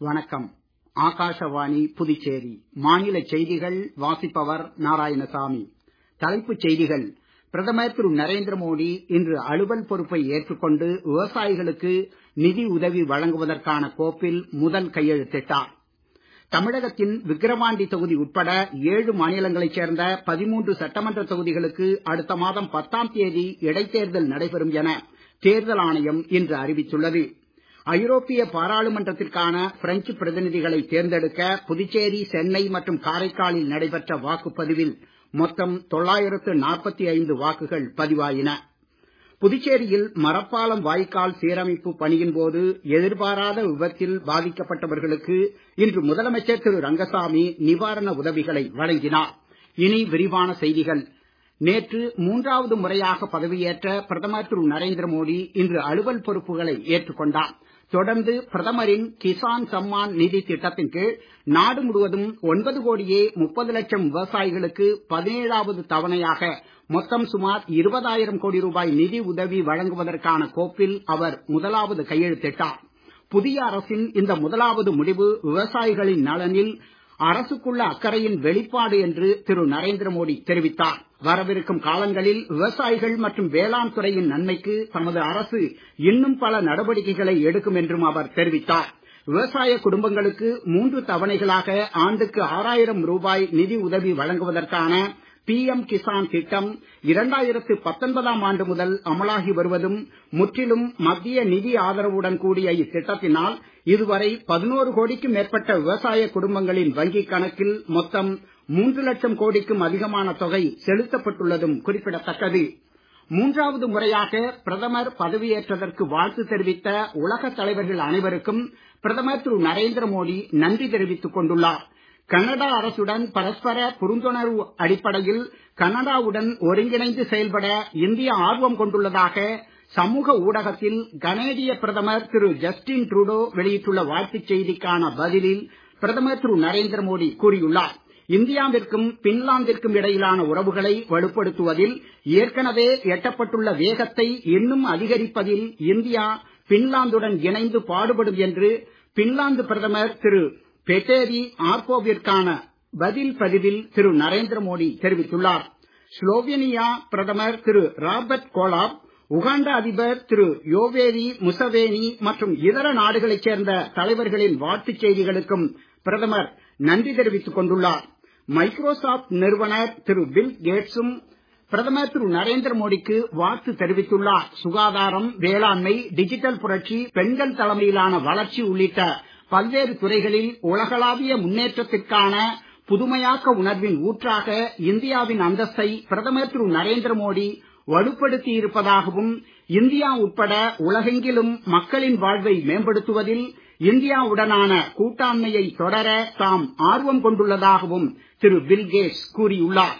வணக்கம் ஆகாஷவாணி புதுச்சேரி மாநில செய்திகள் வாசிப்பவர் நாராயணசாமி தலைப்புச் செய்திகள் பிரதமர் திரு நரேந்திர மோடி இன்று அலுவல் பொறுப்பை ஏற்றுக்கொண்டு விவசாயிகளுக்கு நிதி உதவி வழங்குவதற்கான கோப்பில் முதல் கையெழுத்திட்டார் தமிழகத்தின் விக்கிரவாண்டி தொகுதி உட்பட ஏழு மாநிலங்களைச் சேர்ந்த பதிமூன்று சட்டமன்ற தொகுதிகளுக்கு அடுத்த மாதம் பத்தாம் தேதி இடைத்தேர்தல் நடைபெறும் என தேர்தல் ஆணையம் இன்று அறிவித்துள்ளது ஐரோப்பிய பாராளுமன்றத்திற்கான பிரெஞ்சு பிரதிநிதிகளை தேர்ந்தெடுக்க புதுச்சேரி சென்னை மற்றும் காரைக்காலில் நடைபெற்ற வாக்குப்பதிவில் மொத்தம் தொள்ளாயிரத்து நாற்பத்தி ஐந்து வாக்குகள் பதிவாயின புதுச்சேரியில் மரப்பாலம் வாய்க்கால் சீரமைப்பு பணியின் போது எதிர்பாராத விபத்தில் பாதிக்கப்பட்டவர்களுக்கு இன்று முதலமைச்சர் திரு ரங்கசாமி நிவாரண உதவிகளை வழங்கினார் இனி விரிவான செய்திகள் நேற்று மூன்றாவது முறையாக பதவியேற்ற பிரதமர் திரு நரேந்திர மோடி இன்று அலுவல் பொறுப்புகளை ஏற்றுக்கொண்டார் தொடர்ந்து பிரதமரின் கிசான் சம்மான் நிதி திட்டத்தின் கீழ் நாடு முழுவதும் ஒன்பது கோடியே முப்பது லட்சம் விவசாயிகளுக்கு பதினேழாவது தவணையாக மொத்தம் சுமார் இருபதாயிரம் கோடி ரூபாய் நிதி உதவி வழங்குவதற்கான கோப்பில் அவர் முதலாவது கையெழுத்திட்டார் புதிய அரசின் இந்த முதலாவது முடிவு விவசாயிகளின் நலனில் அரசுக்குள்ள அக்கறையின் வெளிப்பாடு என்று திரு நரேந்திர மோடி தெரிவித்தார் வரவிருக்கும் காலங்களில் விவசாயிகள் மற்றும் வேளாண் துறையின் நன்மைக்கு தமது அரசு இன்னும் பல நடவடிக்கைகளை எடுக்கும் என்றும் அவர் தெரிவித்தார் விவசாய குடும்பங்களுக்கு மூன்று தவணைகளாக ஆண்டுக்கு ஆறாயிரம் ரூபாய் நிதி உதவி வழங்குவதற்கான பிஎம் கிசான் திட்டம் இரண்டாயிரத்து பத்தொன்பதாம் ஆண்டு முதல் அமலாகி வருவதும் முற்றிலும் மத்திய நிதி ஆதரவுடன் கூடிய இத்திட்டத்தினால் இதுவரை பதினோரு கோடிக்கும் மேற்பட்ட விவசாய குடும்பங்களின் வங்கிக் கணக்கில் மொத்தம் மூன்று லட்சம் கோடிக்கும் அதிகமான தொகை செலுத்தப்பட்டுள்ளதும் குறிப்பிடத்தக்கது மூன்றாவது முறையாக பிரதமர் பதவியேற்றதற்கு வாழ்த்து தெரிவித்த உலக தலைவர்கள் அனைவருக்கும் பிரதமர் திரு நரேந்திர மோடி நன்றி தெரிவித்துக் கொண்டுள்ளார் கனடா அரசுடன் பரஸ்பர புரிந்துணர்வு அடிப்படையில் கனடாவுடன் ஒருங்கிணைந்து செயல்பட இந்தியா ஆர்வம் கொண்டுள்ளதாக சமூக ஊடகத்தில் கனேடிய பிரதமர் திரு ஜஸ்டின் ட்ரூடோ வெளியிட்டுள்ள வாழ்த்துச் செய்திக்கான பதிலில் பிரதமர் திரு நரேந்திர மோடி கூறியுள்ளார் இந்தியாவிற்கும் பின்லாந்திற்கும் இடையிலான உறவுகளை வலுப்படுத்துவதில் ஏற்கனவே எட்டப்பட்டுள்ள வேகத்தை இன்னும் அதிகரிப்பதில் இந்தியா பின்லாந்துடன் இணைந்து பாடுபடும் என்று பின்லாந்து பிரதமர் திரு பெட்டேரி ஆர்போவிற்கான பதில் பதிவில் திரு நரேந்திர மோடி தெரிவித்துள்ளார் ஸ்லோவேனியா பிரதமர் திரு ராபர்ட் கோலாப் உகாண்டா அதிபர் திரு யோவேரி முசவேனி மற்றும் இதர நாடுகளைச் சேர்ந்த தலைவர்களின் வாழ்த்துச் செய்திகளுக்கும் பிரதமர் நன்றி தெரிவித்துக் கொண்டுள்ளார் மைக்ரோசாப்ட் நிறுவனர் திரு பில் கேட்ஸும் பிரதமர் திரு நரேந்திர மோடிக்கு வாழ்த்து தெரிவித்துள்ளார் சுகாதாரம் வேளாண்மை டிஜிட்டல் புரட்சி பெண்கள் தலைமையிலான வளர்ச்சி உள்ளிட்ட பல்வேறு துறைகளில் உலகளாவிய முன்னேற்றத்திற்கான புதுமையாக்க உணர்வின் ஊற்றாக இந்தியாவின் அந்தஸ்தை பிரதமர் திரு நரேந்திர மோடி வலுப்படுத்தி இருப்பதாகவும் இந்தியா உட்பட உலகெங்கிலும் மக்களின் வாழ்வை மேம்படுத்துவதில் இந்தியாவுடனான கூட்டாண்மையை தொடர தாம் ஆர்வம் கொண்டுள்ளதாகவும் திரு பில்கேட்ஸ் கூறியுள்ளார்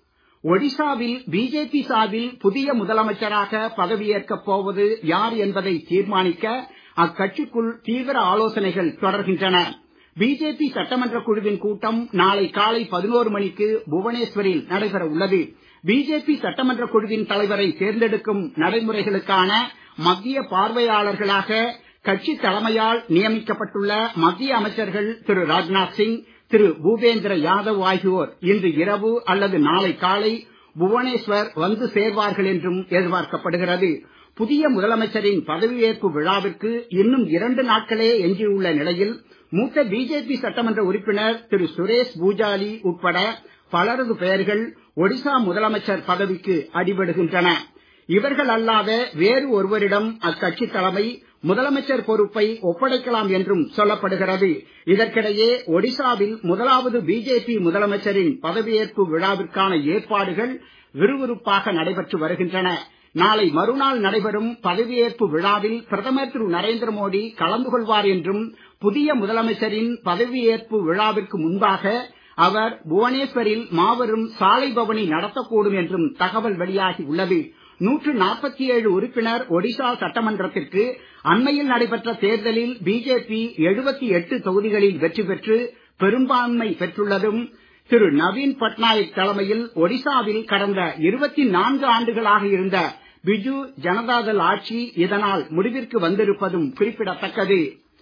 ஒடிசாவில் பிஜேபி சார்பில் புதிய முதலமைச்சராக பதவியேற்கப் போவது யார் என்பதை தீர்மானிக்க அக்கட்சிக்குள் தீவிர ஆலோசனைகள் தொடர்கின்றன பிஜேபி சட்டமன்ற குழுவின் கூட்டம் நாளை காலை பதினோரு மணிக்கு புவனேஸ்வரில் நடைபெற உள்ளது பிஜேபி சட்டமன்ற குழுவின் தலைவரை தேர்ந்தெடுக்கும் நடைமுறைகளுக்கான மத்திய பார்வையாளர்களாக கட்சி தலைமையால் நியமிக்கப்பட்டுள்ள மத்திய அமைச்சர்கள் திரு ராஜ்நாத் சிங் திரு பூபேந்திர யாதவ் ஆகியோர் இன்று இரவு அல்லது நாளை காலை புவனேஸ்வர் வந்து சேர்வார்கள் என்றும் எதிர்பார்க்கப்படுகிறது புதிய முதலமைச்சரின் பதவியேற்பு விழாவிற்கு இன்னும் இரண்டு நாட்களே எஞ்சியுள்ள நிலையில் மூத்த பிஜேபி சட்டமன்ற உறுப்பினர் திரு சுரேஷ் பூஜாலி உட்பட பலரது பெயர்கள் ஒடிசா முதலமைச்சர் பதவிக்கு அடிபடுகின்றன இவர்கள் அல்லாத வேறு ஒருவரிடம் அக்கட்சி தலைமை முதலமைச்சர் பொறுப்பை ஒப்படைக்கலாம் என்றும் சொல்லப்படுகிறது இதற்கிடையே ஒடிசாவில் முதலாவது பிஜேபி முதலமைச்சரின் பதவியேற்பு விழாவிற்கான ஏற்பாடுகள் விறுவிறுப்பாக நடைபெற்று வருகின்றன நாளை மறுநாள் நடைபெறும் பதவியேற்பு விழாவில் பிரதமர் திரு நரேந்திர மோடி கலந்து கொள்வார் என்றும் புதிய முதலமைச்சரின் பதவியேற்பு விழாவிற்கு முன்பாக அவர் புவனேஸ்வரில் மாபெரும் சாலை பவனி நடத்தக்கூடும் என்றும் தகவல் வெளியாகி உள்ளது நூற்று நாற்பத்தி ஏழு உறுப்பினர் ஒடிசா சட்டமன்றத்திற்கு அண்மையில் நடைபெற்ற தேர்தலில் பிஜேபி எழுபத்தி எட்டு தொகுதிகளில் வெற்றி பெற்று பெரும்பான்மை பெற்றுள்ளதும் திரு நவீன் பட்நாயக் தலைமையில் ஒடிசாவில் கடந்த இருபத்தி நான்கு ஆண்டுகளாக இருந்த பிஜு ஜனதாதள் ஆட்சி இதனால் முடிவிற்கு வந்திருப்பதும் குறிப்பிடத்தக்கது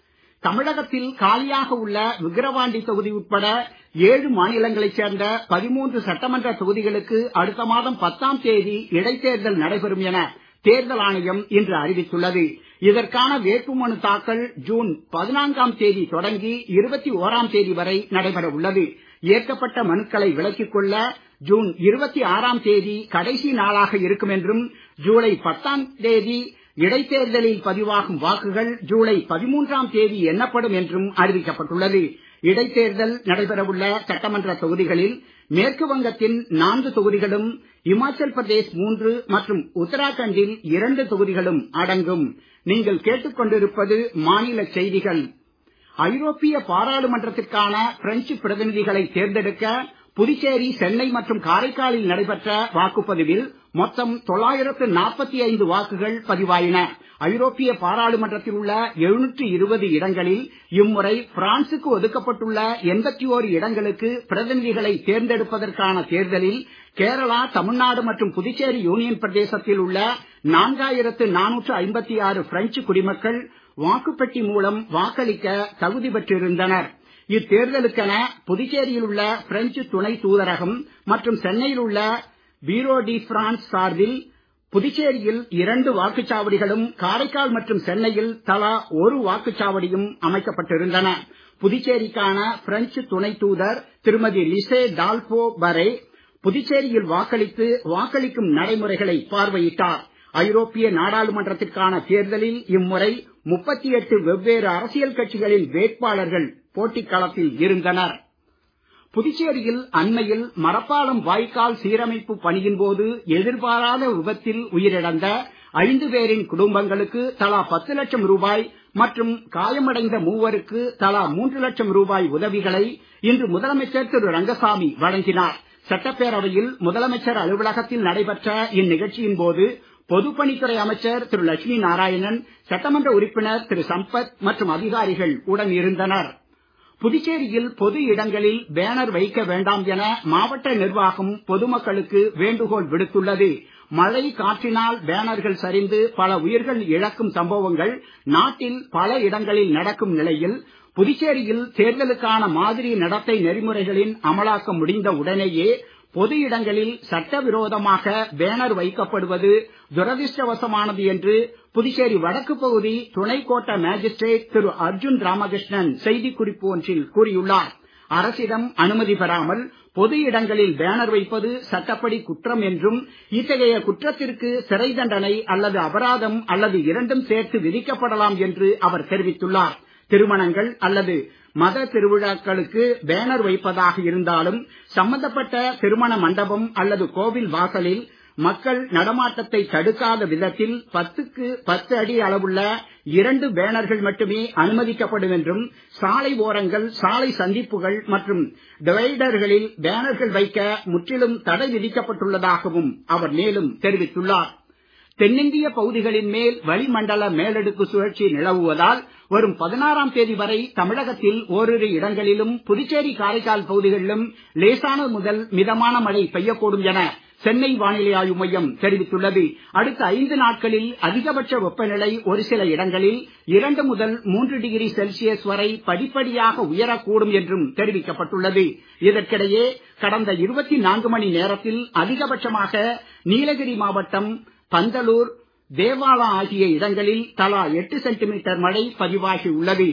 தமிழகத்தில் காலியாக உள்ள விக்கிரவாண்டி தொகுதி உட்பட ஏழு மாநிலங்களைச் சேர்ந்த பதிமூன்று சட்டமன்ற தொகுதிகளுக்கு அடுத்த மாதம் பத்தாம் தேதி இடைத்தேர்தல் நடைபெறும் என தேர்தல் ஆணையம் இன்று அறிவித்துள்ளது இதற்கான வேட்புமனு தாக்கல் ஜூன் பதினான்காம் தேதி தொடங்கி இருபத்தி ஓராம் தேதி வரை நடைபெற உள்ளது ஏற்கப்பட்ட மனுக்களை விலக்கிக் கொள்ள ஜூன் இருபத்தி ஆறாம் தேதி கடைசி நாளாக இருக்கும் என்றும் ஜூலை பத்தாம் தேதி இடைத்தேர்தலில் பதிவாகும் வாக்குகள் ஜூலை பதிமூன்றாம் தேதி எண்ணப்படும் என்றும் அறிவிக்கப்பட்டுள்ளது இடைத்தேர்தல் நடைபெறவுள்ள சட்டமன்ற தொகுதிகளில் மேற்கு வங்கத்தின் நான்கு தொகுதிகளும் இமாச்சல் பிரதேஷ் மூன்று மற்றும் உத்தராகண்டில் இரண்டு தொகுதிகளும் அடங்கும் நீங்கள் கேட்டுக்கொண்டிருப்பது மாநில செய்திகள் ஐரோப்பிய பாராளுமன்றத்திற்கான பிரெஞ்சு பிரதிநிதிகளை தேர்ந்தெடுக்க புதுச்சேரி சென்னை மற்றும் காரைக்காலில் நடைபெற்ற வாக்குப்பதிவில் மொத்தம் தொள்ளாயிரத்து நாற்பத்தி ஐந்து வாக்குகள் பதிவாயின ஐரோப்பிய பாராளுமன்றத்தில் உள்ள எழுநூற்று இருபது இடங்களில் இம்முறை பிரான்சுக்கு ஒதுக்கப்பட்டுள்ள எண்பத்தி ஓரு இடங்களுக்கு பிரதிநிதிகளை தேர்ந்தெடுப்பதற்கான தேர்தலில் கேரளா தமிழ்நாடு மற்றும் புதுச்சேரி யூனியன் பிரதேசத்தில் உள்ள நான்காயிரத்து நானூற்று ஐம்பத்தி ஆறு பிரெஞ்சு குடிமக்கள் வாக்குப்பெட்டி மூலம் வாக்களிக்க தகுதி பெற்றிருந்தனர் இத்தேர்தலுக்கென புதுச்சேரியில் உள்ள பிரெஞ்சு துணை தூதரகம் மற்றும் சென்னையில் உள்ள பீரோ டி பிரான்ஸ் சார்பில் புதுச்சேரியில் இரண்டு வாக்குச்சாவடிகளும் காரைக்கால் மற்றும் சென்னையில் தலா ஒரு வாக்குச்சாவடியும் அமைக்கப்பட்டிருந்தன புதுச்சேரிக்கான பிரெஞ்சு துணை தூதர் திருமதி லிசே டால்போ பரே புதுச்சேரியில் வாக்களித்து வாக்களிக்கும் நடைமுறைகளை பார்வையிட்டார் ஐரோப்பிய நாடாளுமன்றத்திற்கான தேர்தலில் இம்முறை முப்பத்தி எட்டு வெவ்வேறு அரசியல் கட்சிகளின் வேட்பாளர்கள் போட்டிக் களத்தில் இருந்தனர் புதுச்சேரியில் அண்மையில் மரப்பாலம் வாய்க்கால் சீரமைப்பு பணியின் போது எதிர்பாராத விபத்தில் உயிரிழந்த ஐந்து பேரின் குடும்பங்களுக்கு தலா பத்து லட்சம் ரூபாய் மற்றும் காயமடைந்த மூவருக்கு தலா மூன்று லட்சம் ரூபாய் உதவிகளை இன்று முதலமைச்சர் திரு ரங்கசாமி வழங்கினார் சட்டப்பேரவையில் முதலமைச்சர் அலுவலகத்தில் நடைபெற்ற இந்நிகழ்ச்சியின் போது பொதுப்பணித்துறை அமைச்சர் திரு லட்சுமி நாராயணன் சட்டமன்ற உறுப்பினர் திரு சம்பத் மற்றும் அதிகாரிகள் உடன் இருந்தனர் புதுச்சேரியில் பொது இடங்களில் பேனர் வைக்க வேண்டாம் என மாவட்ட நிர்வாகம் பொதுமக்களுக்கு வேண்டுகோள் விடுத்துள்ளது மழை காற்றினால் பேனர்கள் சரிந்து பல உயிர்கள் இழக்கும் சம்பவங்கள் நாட்டில் பல இடங்களில் நடக்கும் நிலையில் புதுச்சேரியில் தேர்தலுக்கான மாதிரி நடத்தை நெறிமுறைகளின் அமலாக்கம் முடிந்த உடனேயே பொது இடங்களில் சட்டவிரோதமாக பேனர் வைக்கப்படுவது துரதிருஷ்டவசமானது என்று புதுச்சேரி வடக்கு பகுதி துணை கோட்ட மேஜிஸ்ட்ரேட் திரு அர்ஜுன் ராமகிருஷ்ணன் செய்திக்குறிப்பு ஒன்றில் கூறியுள்ளார் அரசிடம் அனுமதி பெறாமல் பொது இடங்களில் பேனர் வைப்பது சட்டப்படி குற்றம் என்றும் இத்தகைய குற்றத்திற்கு சிறை தண்டனை அல்லது அபராதம் அல்லது இரண்டும் சேர்த்து விதிக்கப்படலாம் என்று அவர் தெரிவித்துள்ளார் திருமணங்கள் அல்லது மத திருவிழாக்களுக்கு பேனர் வைப்பதாக இருந்தாலும் சம்பந்தப்பட்ட திருமண மண்டபம் அல்லது கோவில் வாசலில் மக்கள் நடமாட்டத்தை தடுக்காத விதத்தில் பத்துக்கு பத்து அடி அளவுள்ள இரண்டு பேனர்கள் மட்டுமே அனுமதிக்கப்படும் என்றும் சாலை ஓரங்கள் சாலை சந்திப்புகள் மற்றும் டிவைடர்களில் பேனர்கள் வைக்க முற்றிலும் தடை விதிக்கப்பட்டுள்ளதாகவும் அவர் மேலும் தெரிவித்துள்ளார் தென்னிந்திய பகுதிகளின் மேல் வளிமண்டல மேலடுக்கு சுழற்சி நிலவுவதால் வரும் பதினாறாம் தேதி வரை தமிழகத்தில் ஓரிரு இடங்களிலும் புதுச்சேரி காரைக்கால் பகுதிகளிலும் லேசான முதல் மிதமான மழை பெய்யக்கூடும் என சென்னை வானிலை ஆய்வு மையம் தெரிவித்துள்ளது அடுத்த ஐந்து நாட்களில் அதிகபட்ச வெப்பநிலை ஒரு சில இடங்களில் இரண்டு முதல் மூன்று டிகிரி செல்சியஸ் வரை படிப்படியாக உயரக்கூடும் என்றும் தெரிவிக்கப்பட்டுள்ளது இதற்கிடையே கடந்த இருபத்தி நான்கு மணி நேரத்தில் அதிகபட்சமாக நீலகிரி மாவட்டம் பந்தலூர் தேவாலா ஆகிய இடங்களில் தலா எட்டு சென்டிமீட்டர் மழை பதிவாகி உள்ளது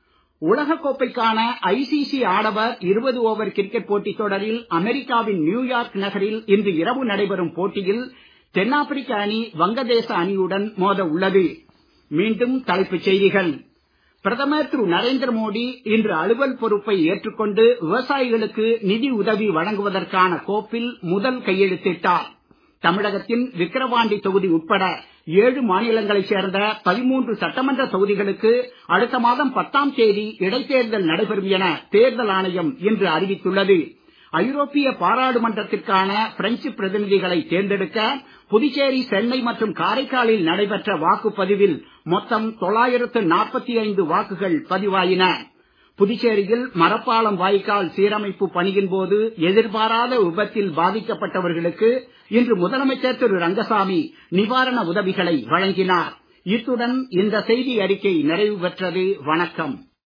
உலகக் கோப்பைக்கான ஐசிசி ஆடவர் இருபது ஓவர் கிரிக்கெட் போட்டித் தொடரில் அமெரிக்காவின் நியூயார்க் நகரில் இன்று இரவு நடைபெறும் போட்டியில் தென்னாப்பிரிக்க அணி வங்கதேச அணியுடன் மோத உள்ளது மீண்டும் தலைப்புச் செய்திகள் பிரதமர் திரு நரேந்திர மோடி இன்று அலுவல் பொறுப்பை ஏற்றுக்கொண்டு விவசாயிகளுக்கு நிதி உதவி வழங்குவதற்கான கோப்பில் முதல் கையெழுத்திட்டார் தமிழகத்தின் விக்கிரவாண்டி தொகுதி உட்பட ஏழு மாநிலங்களைச் சேர்ந்த பதிமூன்று சட்டமன்ற தொகுதிகளுக்கு அடுத்த மாதம் பத்தாம் தேதி இடைத்தேர்தல் நடைபெறும் என தேர்தல் ஆணையம் இன்று அறிவித்துள்ளது ஐரோப்பிய பாராளுமன்றத்திற்கான பிரெஞ்சு பிரதிநிதிகளை தேர்ந்தெடுக்க புதுச்சேரி சென்னை மற்றும் காரைக்காலில் நடைபெற்ற வாக்குப்பதிவில் மொத்தம் தொள்ளாயிரத்து நாற்பத்தி ஐந்து வாக்குகள் பதிவாயின புதுச்சேரியில் மரப்பாலம் வாய்க்கால் சீரமைப்பு பணியின் போது எதிர்பாராத விபத்தில் பாதிக்கப்பட்டவர்களுக்கு இன்று முதலமைச்சர் திரு ரங்கசாமி நிவாரண உதவிகளை வழங்கினார் இத்துடன் இந்த செய்தி அறிக்கை நிறைவு பெற்றது வணக்கம்